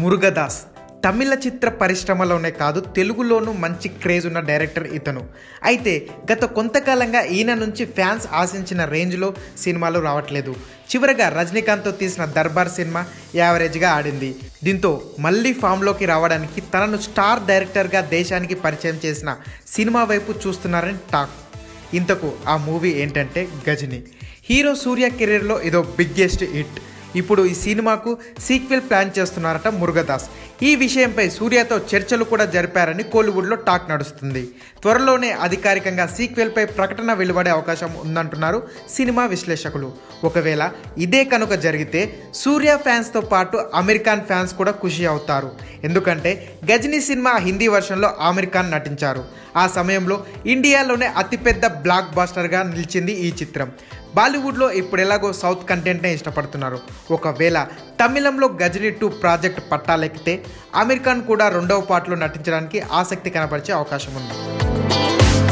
మురుగదాస్ తమిళ చిత్ర పరిశ్రమలోనే కాదు తెలుగులోనూ మంచి క్రేజ్ ఉన్న డైరెక్టర్ ఇతను అయితే గత కొంతకాలంగా ఈయన నుంచి ఫ్యాన్స్ ఆశించిన రేంజ్లో సినిమాలు రావట్లేదు చివరగా రజనీకాంత్తో తీసిన దర్బార్ సినిమా యావరేజ్గా ఆడింది దీంతో మళ్ళీ ఫామ్లోకి రావడానికి తనను స్టార్ డైరెక్టర్గా దేశానికి పరిచయం చేసిన సినిమా వైపు చూస్తున్నారని టాక్ ఇంతకు ఆ మూవీ ఏంటంటే గజని హీరో సూర్య కెరీర్లో ఇదో బిగ్గెస్ట్ హిట్ ఇప్పుడు ఈ సినిమాకు సీక్వెల్ ప్లాన్ చేస్తున్నారట మురుగదాస్ ఈ విషయంపై సూర్యతో చర్చలు కూడా జరిపారని కోలీవుడ్లో టాక్ నడుస్తుంది త్వరలోనే అధికారికంగా సీక్వెల్పై ప్రకటన వెలువడే అవకాశం ఉందంటున్నారు సినిమా విశ్లేషకులు ఒకవేళ ఇదే కనుక జరిగితే సూర్య ఫ్యాన్స్తో పాటు అమెరికన్ ఫ్యాన్స్ కూడా ఖుషి అవుతారు ఎందుకంటే గజనీ సినిమా హిందీ వర్షన్లో ఆమిర్ ఖాన్ నటించారు ఆ సమయంలో ఇండియాలోనే అతిపెద్ద బ్లాక్ బాస్టర్గా నిలిచింది ఈ చిత్రం బాలీవుడ్లో ఇప్పుడు ఎలాగో సౌత్ కంటెంట్నే ఇష్టపడుతున్నారు ఒకవేళ తమిళంలో గజనీ టూ ప్రాజెక్ట్ పట్టాలెక్కితే అమెరికన్ కూడా రెండవ పార్ట్లో నటించడానికి ఆసక్తి కనపరిచే అవకాశం ఉంది